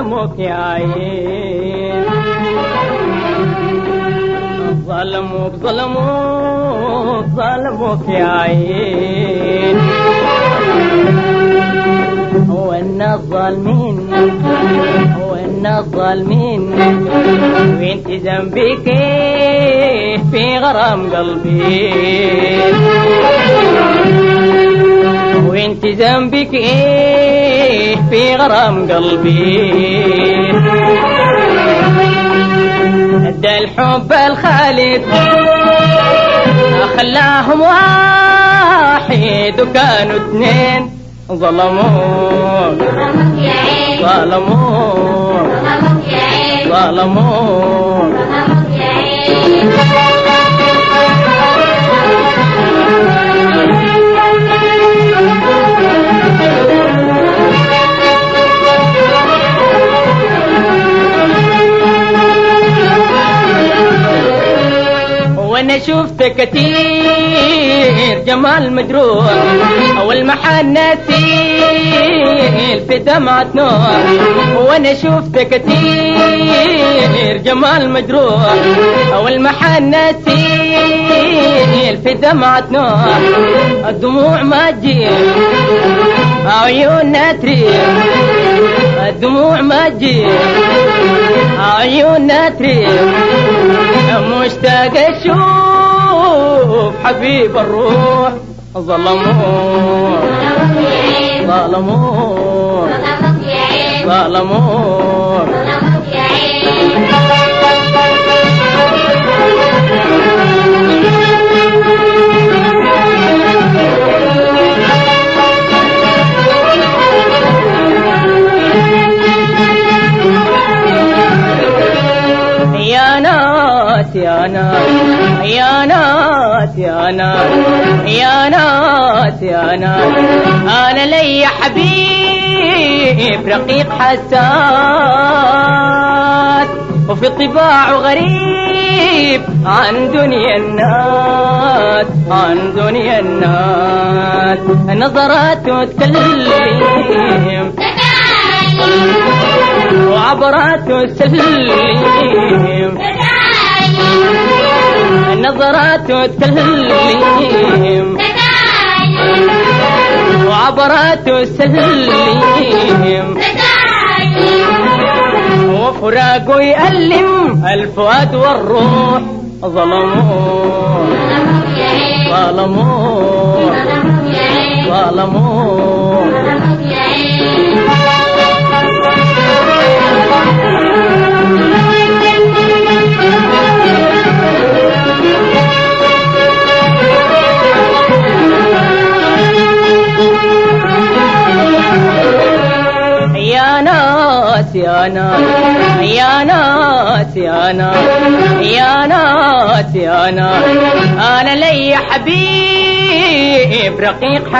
ظلمك يا عين ظلمك ظلمك ظلمك يا عين هو الناس ظالمين هو الناس ظالمين وانت ذنبك ايه في غرام قلبي وانت ذنبك ايه في غرام قلبي ده الحب الخالد خلاهم واحد وكانوا اثنين ظلموك ظلمك يا عين ظلموك ظلمك يا عين ظلموك ظلمك يا عين وانا شفت كتير جمال مجروح والمحن نسيل في دمعة نور وانا شفت كتير جمال مجروح والمحن نسيل في دمعة نور الدموع ما تجيب عيوننا تريح الدموع ما تجيب عيوننا تريح مشتاق اشوف حبيب الروح ظلموه ظلموه ظلمك يا عين ظلموه ظلمك يا عين يا ناس يا ناس يا ناس يا ناس يا ناس يا ناس انا لي حبيب رقيق حساس وفي طباعه غريب عن دنيا الناس عن دنيا الناس نظراته تكلم وعبراته تسلم نظراته تكلم وعبراته تسلم وفراقه يألم الفؤاد والروح ظلموه ظلموه ظلموه يا ناس يا ناس يا ناس يا ناس يا ناس يا ناس انا لي حبيب رقيق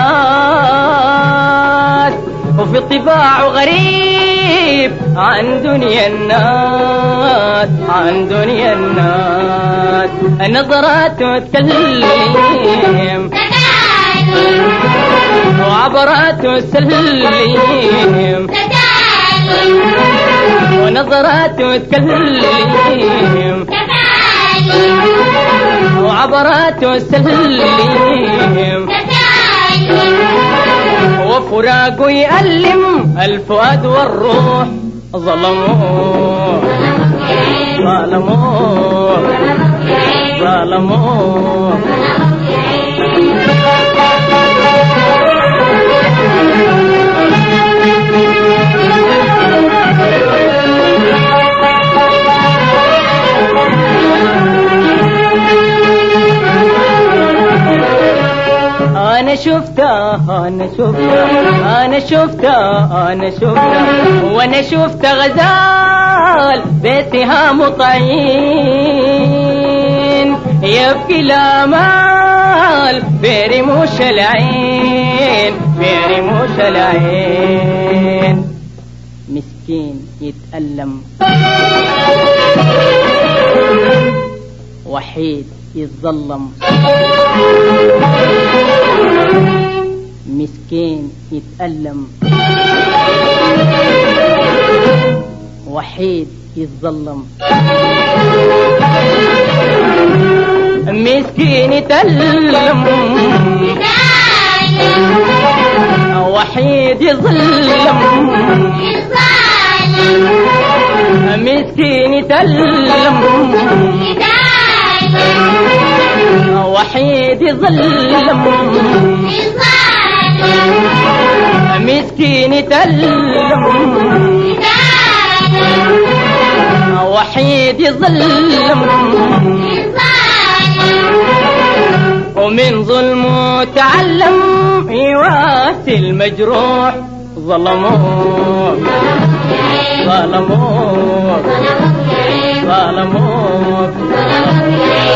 حساس وفي طباعه غريب عن دنيا الناس عن دنيا الناس نظراته تكلم وعبراته تسلم ونظراته تكلم وعبراته تسلم وفراقه يألم الفؤاد والروح ظلموه ظلموه ظلموه انا شفتها انا شفتها انا شفتها انا شفتها وانا شفت غزال بيتها مطعين يبكي الامال برموش العين برموش العين مسكين يتألم وحيد يتظلم مسكين يتألم وحيد يتظلم مسكين يتألم وحيد يظلم مسكين يتألم وحيد يظلم مسكين يتألم وحيد يظلم ومن ظلمه تعلم يواسي المجروح ظلموه ظلموه ظلموه